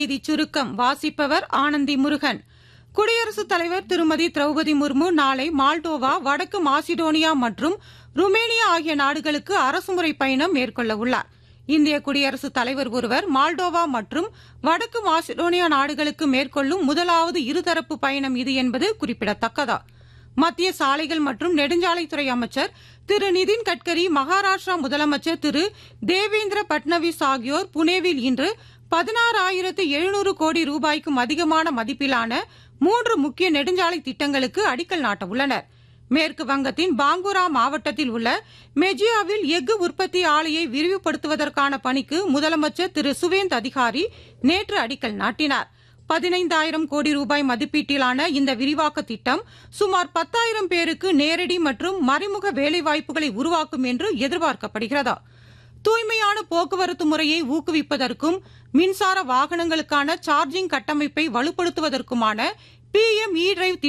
செய்தி சுருக்கம் வாசிப்பவர் ஆனந்தி முருகன் குடியரசுத் தலைவர் திருமதி திரௌபதி முர்மு நாளை மால்டோவா வடக்கு மாசிடோனியா மற்றும் ருமேனியா ஆகிய நாடுகளுக்கு அரசுமுறை பயணம் மேற்கொள்ள உள்ளார் இந்திய குடியரசுத் தலைவர் ஒருவர் மால்டோவா மற்றும் வடக்கு மாசிடோனியா நாடுகளுக்கு மேற்கொள்ளும் முதலாவது இருதரப்பு பயணம் இது என்பது குறிப்பிடத்தக்கது மத்திய சாலைகள் மற்றும் நெடுஞ்சாலைத்துறை அமைச்சர் திரு நிதின் கட்கரி மகாராஷ்டிரா முதலமைச்சர் திரு தேவேந்திர பட்னவிஸ் ஆகியோர் புனேவில் இன்று பதினாறாயிரத்து எழுநூறு கோடி ரூபாய்க்கும் அதிகமான மதிப்பிலான மூன்று முக்கிய நெடுஞ்சாலை திட்டங்களுக்கு அடிக்கல் நாட்ட உள்ளனர் மேற்கு வங்கத்தின் பாங்குரா மாவட்டத்தில் உள்ள மெஜியாவில் எஃகு உற்பத்தி ஆலையை விரிவுபடுத்துவதற்கான பணிக்கு முதலமைச்சர் திரு சுவேந்த் அதிகாரி நேற்று அடிக்கல் நாட்டினார் பதினைந்தாயிரம் கோடி ரூபாய் மதிப்பீட்டிலான இந்த விரிவாக்க திட்டம் சுமார் பத்தாயிரம் பேருக்கு நேரடி மற்றும் மறைமுக வேலைவாய்ப்புகளை உருவாக்கும் என்று எதிர்பார்க்கப்படுகிறது தூய்மையான போக்குவரத்து முறையை ஊக்குவிப்பதற்கும் மின்சார வாகனங்களுக்கான சார்ஜிங் கட்டமைப்பை வலுப்படுத்துவதற்குமான பி எம் இ டிரைவ்